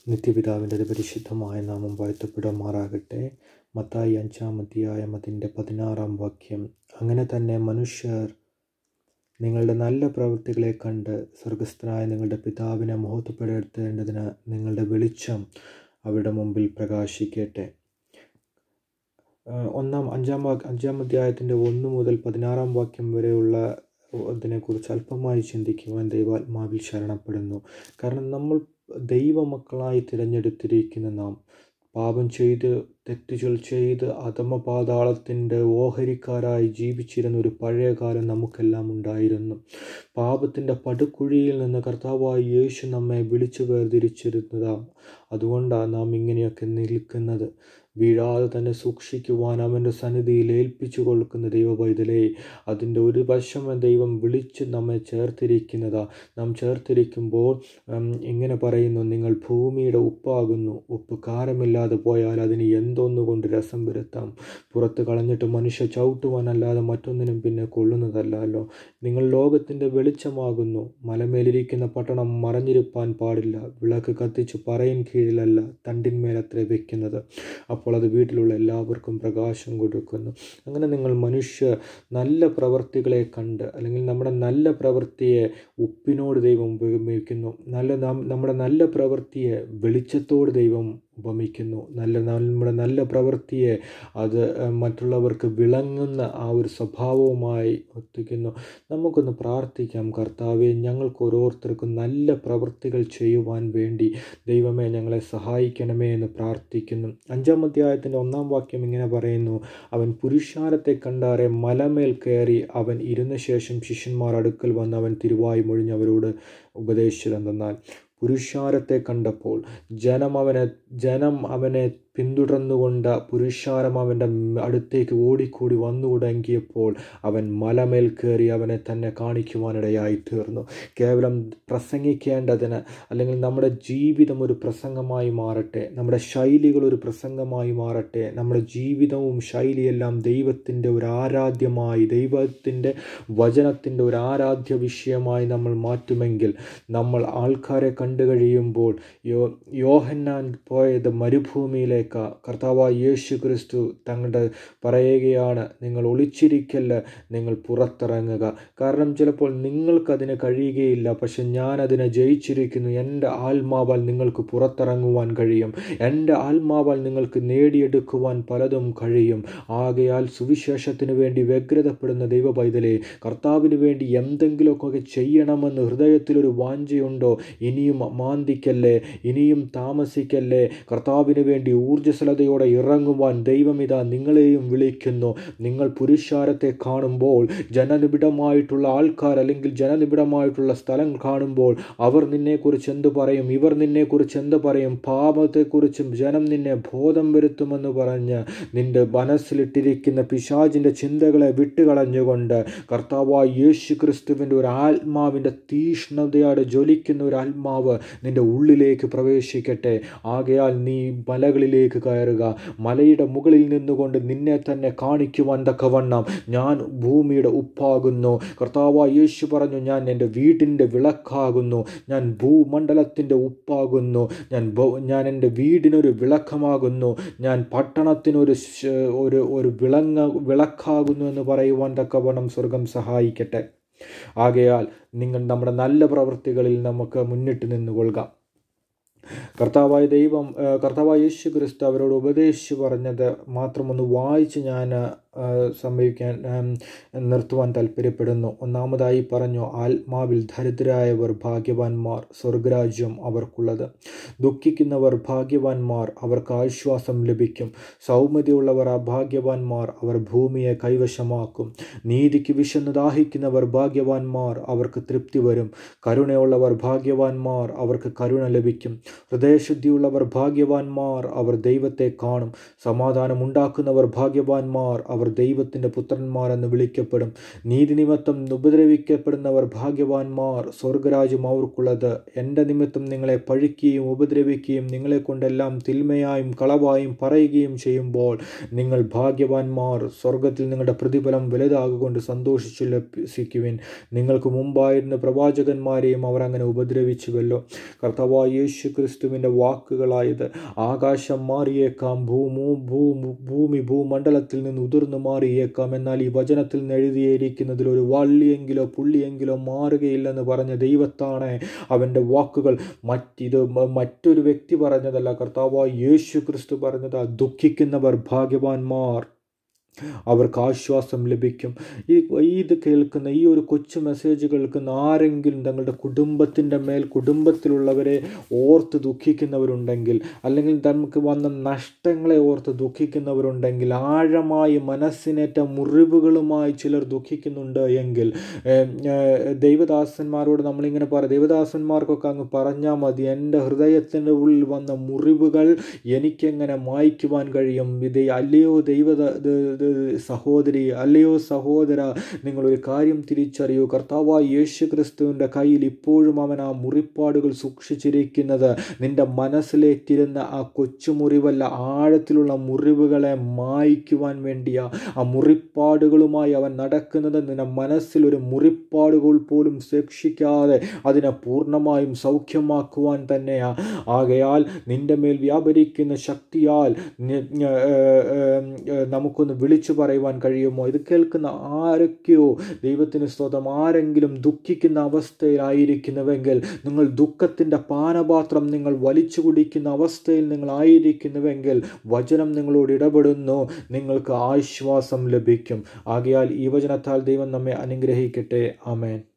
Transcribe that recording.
നിത്യപിതാവിൻ്റെ പരിശുദ്ധമായ നാമം വാഴ്ത്തപ്പെടുമാറാകട്ടെ മത്തായി അഞ്ചാം അധ്യായം അതിൻ്റെ പതിനാറാം വാക്യം അങ്ങനെ തന്നെ മനുഷ്യർ നിങ്ങളുടെ നല്ല പ്രവൃത്തികളെ കണ്ട് സ്വർഗസ്ഥനായ നിങ്ങളുടെ പിതാവിനെ മഹത്വപ്പെടുത്തേണ്ടതിന് നിങ്ങളുടെ വെളിച്ചം അവരുടെ മുമ്പിൽ പ്രകാശിക്കട്ടെ ഒന്നാം അഞ്ചാം വാക്യ അഞ്ചാം അധ്യായത്തിൻ്റെ ഒന്ന് മുതൽ പതിനാറാം വാക്യം വരെയുള്ള അതിനെക്കുറിച്ച് അല്പമായി ചിന്തിക്കുവാൻ ദൈവാത്മാവിൽ ശരണപ്പെടുന്നു കാരണം നമ്മൾ ദൈവമക്കളായി തിരഞ്ഞെടുത്തിരിക്കുന്ന നാം പാപം ചെയ്ത് തെറ്റുകൾ ചെയ്ത് അധമപാതാളത്തിൻ്റെ ഓഹരിക്കാരായി ജീവിച്ചിരുന്ന ഒരു പഴയ കാലം നമുക്കെല്ലാം ഉണ്ടായിരുന്നു പാപത്തിൻ്റെ പടുക്കുഴിയിൽ നിന്ന് കർത്താവായി യേശു നമ്മെ വിളിച്ചു വേർതിരിച്ചിരുന്നതാണ് അതുകൊണ്ടാണ് നാം ഇങ്ങനെയൊക്കെ നിൽക്കുന്നത് വീഴാതെ തന്നെ സൂക്ഷിക്കുവാൻ അവൻ്റെ സന്നിധിയിൽ ഏൽപ്പിച്ചു കൊടുക്കുന്ന ദൈവപൈതലേ അതിൻ്റെ ഒരു വശം ദൈവം വിളിച്ച് നമ്മെ ചേർത്തിരിക്കുന്നതാ നാം ചേർത്തിരിക്കുമ്പോൾ ഇങ്ങനെ പറയുന്നു നിങ്ങൾ ഭൂമിയുടെ ഉപ്പാകുന്നു ഉപ്പ് കാരമില്ലാതെ പോയാൽ അതിന് എന്തൊന്നുകൊണ്ട് രസം വരുത്താം പുറത്ത് കളഞ്ഞിട്ട് മനുഷ്യ ചവിട്ടുവാനല്ലാതെ മറ്റൊന്നിനും പിന്നെ കൊള്ളുന്നതല്ലല്ലോ നിങ്ങൾ ലോകത്തിൻ്റെ വെളിച്ചമാകുന്നു മലമേലിരിക്കുന്ന പട്ടണം മറഞ്ഞിരിപ്പാൻ പാടില്ല വിളക്ക് കത്തിച്ച് പറയിൻ കീഴിലല്ല തണ്ടിന്മേലത്രേ വെക്കുന്നത് അപ്പോൾ അത് വീട്ടിലുള്ള എല്ലാവർക്കും പ്രകാശം കൊടുക്കുന്നു അങ്ങനെ നിങ്ങൾ മനുഷ്യ നല്ല പ്രവൃത്തികളെ കണ്ട് അല്ലെങ്കിൽ നമ്മുടെ നല്ല പ്രവൃത്തിയെ ഉപ്പിനോട് ദൈവം ഉപയോഗിക്കുന്നു നല്ല നമ്മുടെ നല്ല പ്രവൃത്തിയെ വെളിച്ചത്തോട് ദൈവം ഉപമിക്കുന്നു നല്ല നമ്മുടെ നല്ല പ്രവൃത്തിയെ അത് മറ്റുള്ളവർക്ക് വിളങ്ങുന്ന ആ ഒരു സ്വഭാവവുമായി ഒത്തിക്കുന്നു നമുക്കൊന്ന് പ്രാർത്ഥിക്കാം കർത്താവെ ഞങ്ങൾക്ക് ഓരോരുത്തർക്കും നല്ല പ്രവൃത്തികൾ ചെയ്യുവാൻ വേണ്ടി ദൈവമേ ഞങ്ങളെ സഹായിക്കണമേ എന്ന് പ്രാർത്ഥിക്കുന്നു അഞ്ചാം അധ്യായത്തിൻ്റെ ഒന്നാം വാക്യം ഇങ്ങനെ പറയുന്നു അവൻ പുരുഷാരത്തെ കണ്ടാറെ മലമേൽ കയറി അവൻ ഇരുന്ന ശേഷം ശിഷ്യന്മാർ അടുക്കൽ വന്ന് അവൻ തിരുവായി മൊഴിഞ്ഞ് അവരോട് ഉപദേശിച്ചതെന്നാൽ പുരുഷാരത്തെ കണ്ടപ്പോൾ ജനം അവനെ ജനം അവനെ പിന്തുടർന്നുകൊണ്ട് പുരുഷാരം അവൻ്റെ അടുത്തേക്ക് ഓടിക്കൂടി വന്നു തുടങ്ങിയപ്പോൾ അവൻ മലമേൽ കയറി അവനെ തന്നെ കാണിക്കുവാനിടയായി തീർന്നു കേവലം പ്രസംഗിക്കേണ്ടതിന് അല്ലെങ്കിൽ നമ്മുടെ ജീവിതം ഒരു പ്രസംഗമായി മാറട്ടെ നമ്മുടെ ശൈലികൾ ഒരു പ്രസംഗമായി മാറട്ടെ നമ്മുടെ ജീവിതവും ശൈലിയെല്ലാം ദൈവത്തിൻ്റെ ഒരു ആരാധ്യമായി ദൈവത്തിൻ്റെ വചനത്തിൻ്റെ ഒരു ആരാധ്യ വിഷയമായി നമ്മൾ മാറ്റുമെങ്കിൽ നമ്മൾ ആൾക്കാരെ കണ്ടു കഴിയുമ്പോൾ യോ യോഹന്നാൻ പോയത് മരുഭൂമിയിലേക്ക് കർത്താവായ യേശു ക്രിസ്തു തങ്ങളുടെ പറയുകയാണ് നിങ്ങൾ ഒളിച്ചിരിക്കല്ല നിങ്ങൾ പുറത്തിറങ്ങുക കാരണം ചിലപ്പോൾ നിങ്ങൾക്കതിന് കഴിയുകയില്ല പക്ഷെ ഞാൻ അതിനെ ജയിച്ചിരിക്കുന്നു എൻ്റെ ആത്മാവാൽ നിങ്ങൾക്ക് പുറത്തിറങ്ങുവാൻ കഴിയും എൻ്റെ ആത്മാവാൽ നിങ്ങൾക്ക് നേടിയെടുക്കുവാൻ പലതും കഴിയും ആകയാൽ സുവിശേഷത്തിന് വേണ്ടി വ്യഗ്രതപ്പെടുന്ന ദൈവ പൈതലെ കർത്താവിന് വേണ്ടി എന്തെങ്കിലുമൊക്കെ ചെയ്യണമെന്ന് ഹൃദയത്തിലൊരു വാഞ്ചയുണ്ടോ ഇനിയും മാന്തിക്കല്ലേ ഇനിയും താമസിക്കല്ലേ കർത്താവിന് വേണ്ടി ഊർജ്ജസ്വലതയോടെ ഇറങ്ങുവാൻ ദൈവമിതാ നിങ്ങളെയും വിളിക്കുന്നു നിങ്ങൾ പുരുഷാരത്തെ കാണുമ്പോൾ ജനനിബിഡമായിട്ടുള്ള ആൾക്കാർ അല്ലെങ്കിൽ ജനനിബിഡമായിട്ടുള്ള സ്ഥലം കാണുമ്പോൾ അവർ നിന്നെക്കുറിച്ച് എന്ത് പറയും ഇവർ നിന്നെക്കുറിച്ച് എന്ത് പറയും പാപത്തെക്കുറിച്ചും ജനം നിന്നെ ബോധം വരുത്തുമെന്ന് പറഞ്ഞ് നിന്റെ മനസ്സിലിട്ടിരിക്കുന്ന പിശാജിൻ്റെ ചിന്തകളെ വിട്ടുകളഞ്ഞുകൊണ്ട് കർത്താവായ യേശു ക്രിസ്തുവിൻ്റെ ഒരു ആത്മാവിൻ്റെ തീഷ്ണതയോടെ ജ്വലിക്കുന്ന ഒരു ആത്മാവ് നിന്റെ ഉള്ളിലേക്ക് പ്രവേശിക്കട്ടെ ആകയാൽ നീ മലകളിലേക്ക് കയറുക മലയുടെ മുകളിൽ നിന്നുകൊണ്ട് നിന്നെ തന്നെ കാണിക്കുവാൻ തക്കവണ്ണം ഞാൻ ഭൂമിയുടെ ഉപ്പാകുന്നു കർത്താവായ യേശു പറഞ്ഞു ഞാൻ എൻ്റെ വീടിൻ്റെ വിളക്കാകുന്നു ഞാൻ ഭൂമണ്ഡലത്തിൻ്റെ ഉപ്പാകുന്നു ഞാൻ ഞാൻ എൻ്റെ വീടിനൊരു വിളക്കമാകുന്നു ഞാൻ പട്ടണത്തിനൊരു ഒരു ഒരു വിളങ്ങ വിളക്കാകുന്നു എന്ന് പറയുവാൻ തക്കവണ്ണം സ്വർഗം സഹായിക്കട്ടെ ആകയാൽ നിങ്ങൾ നമ്മുടെ നല്ല പ്രവൃത്തികളിൽ നമുക്ക് മുന്നിട്ട് നിന്നുകൊള്ളുക കർത്താവായ ദൈവം കർത്താവായ യേശു ക്രിസ്തു അവരോട് ഉപദേശിച്ചു പറഞ്ഞത് മാത്രം ഒന്ന് വായിച്ച് ഞാൻ സംഭവിക്കാൻ നിർത്തുവാൻ താല്പര്യപ്പെടുന്നു ഒന്നാമതായി പറഞ്ഞു ആത്മാവിൽ ദരിദ്രരായവർ ഭാഗ്യവാന്മാർ സ്വർഗരാജ്യം അവർക്കുള്ളത് ദുഃഖിക്കുന്നവർ ഭാഗ്യവാന്മാർ അവർക്ക് ആശ്വാസം ലഭിക്കും സൗമ്യതയുള്ളവർ അഭാഗ്യവാന്മാർ അവർ ഭൂമിയെ കൈവശമാക്കും നീതിക്ക് വിശന്ന് ദാഹിക്കുന്നവർ ഭാഗ്യവാന്മാർ അവർക്ക് തൃപ്തി വരും കരുണയുള്ളവർ ഭാഗ്യവാന്മാർ അവർക്ക് കരുണ ലഭിക്കും ഹൃദയശുദ്ധിയുള്ളവർ ഭാഗ്യവാന്മാർ അവർ ദൈവത്തെ കാണും സമാധാനം ഉണ്ടാക്കുന്നവർ ഭാഗ്യവാന്മാർ അവർ അവർ ദൈവത്തിൻ്റെ പുത്രന്മാരെന്ന് വിളിക്കപ്പെടും നീതി നിമിത്തം ഉപദ്രവിക്കപ്പെടുന്നവർ ഭാഗ്യവാന്മാർ സ്വർഗരാജ്യം അവർക്കുള്ളത് എൻ്റെ നിമിത്തം നിങ്ങളെ പഴിക്കുകയും ഉപദ്രവിക്കുകയും നിങ്ങളെ കൊണ്ടെല്ലാം തിന്മയായും കളവായും പറയുകയും ചെയ്യുമ്പോൾ നിങ്ങൾ ഭാഗ്യവാന്മാർ സ്വർഗത്തിൽ നിങ്ങളുടെ പ്രതിഫലം വലുതാകൊണ്ട് സന്തോഷിച്ചു ലഭിക്കുവിൻ നിങ്ങൾക്ക് മുമ്പായിരുന്ന പ്രവാചകന്മാരെയും അവർ അങ്ങനെ ഉപദ്രവിച്ചുവല്ലോ കർത്താവായ യേശു ക്രിസ്തുവിൻ്റെ വാക്കുകളായത് ആകാശം മാറിയേക്കാം ഭൂമു ഭൂമു ഭൂമി ഭൂമണ്ഡലത്തിൽ നിന്ന് ഉതിർന്നു മാറിയേക്കാം എന്നാൽ ഈ വചനത്തിൽ നിന്ന് എഴുതിയിരിക്കുന്നതിൽ ഒരു വള്ളിയെങ്കിലോ പുള്ളിയെങ്കിലോ മാറുകയില്ലെന്ന് പറഞ്ഞ ദൈവത്താണ് അവൻ്റെ വാക്കുകൾ മറ്റിത് മ- മറ്റൊരു വ്യക്തി പറഞ്ഞതല്ല കർത്താവായ യേശു ക്രിസ്തു പറഞ്ഞത് ദുഃഖിക്കുന്നവർ ഭാഗ്യവാന്മാർ അവർക്ക് ആശ്വാസം ലഭിക്കും ഈ ഇത് കേൾക്കുന്ന ഈ ഒരു കൊച്ചു മെസ്സേജ് കേൾക്കുന്ന ആരെങ്കിലും തങ്ങളുടെ കുടുംബത്തിൻ്റെ മേൽ കുടുംബത്തിലുള്ളവരെ ഓർത്ത് ദുഃഖിക്കുന്നവരുണ്ടെങ്കിൽ അല്ലെങ്കിൽ നമുക്ക് വന്ന നഷ്ടങ്ങളെ ഓർത്ത് ദുഃഖിക്കുന്നവരുണ്ടെങ്കിൽ ആഴമായി മനസ്സിനേറ്റ മുറിവുകളുമായി ചിലർ ദുഃഖിക്കുന്നുണ്ട് എങ്കിൽ ഏം, ഏ, ദൈവദാസന്മാരോട് നമ്മളിങ്ങനെ പറ ദൈവദാസന്മാർക്കൊക്കെ അങ്ങ് പറഞ്ഞാൽ മതി എൻ്റെ ഹൃദയത്തിൻ്റെ ഉള്ളിൽ വന്ന മുറിവുകൾ എനിക്കെങ്ങനെ മായ്ക്കുവാൻ കഴിയും ഇത് അല്ലയോ ദൈവ സഹോദരി അല്ലയോ സഹോദര നിങ്ങളൊരു കാര്യം തിരിച്ചറിയൂ കർത്താവായ യേശു ക്രിസ്തുവിൻ്റെ കയ്യിൽ ഇപ്പോഴും അവൻ ആ മുറിപ്പാടുകൾ സൂക്ഷിച്ചിരിക്കുന്നത് നിന്റെ മനസ്സിലേക്കിരുന്ന ആ കൊച്ചു മുറിവല്ല ആഴത്തിലുള്ള മുറിവുകളെ മായ്ക്കുവാൻ വേണ്ടിയാ ആ മുറിപ്പാടുകളുമായി അവൻ നടക്കുന്നത് നിന്റെ മനസ്സിൽ ഒരു മുറിപ്പാടുകൾ പോലും ശിക്ഷിക്കാതെ അതിനെ പൂർണ്ണമായും സൗഖ്യമാക്കുവാൻ തന്നെയാ ആകയാൽ നിന്റെ മേൽ വ്യാപരിക്കുന്ന ശക്തിയാൽ നി- ഏ, ഏ, ഏ, നമുക്കൊന്ന് വിളിച്ചു പറയുവാൻ കഴിയുമോ ഇത് കേൾക്കുന്ന ആരൊക്കെയോ ദൈവത്തിന് സ്തോത്രം ആരെങ്കിലും ദുഃഖിക്കുന്ന അവസ്ഥയിലായിരിക്കുന്നുവെങ്കിൽ നിങ്ങൾ ദുഃഖത്തിൻ്റെ പാനപാത്രം നിങ്ങൾ വലിച്ചു കുടിക്കുന്ന അവസ്ഥയിൽ നിങ്ങൾ ആയിരിക്കുന്നുവെങ്കിൽ വചനം നിങ്ങളോട് ഇടപെടുന്നു നിങ്ങൾക്ക് ആശ്വാസം ലഭിക്കും ആകയാൽ ഈ വചനത്താൽ ദൈവം നമ്മെ അനുഗ്രഹിക്കട്ടെ ആമേൻ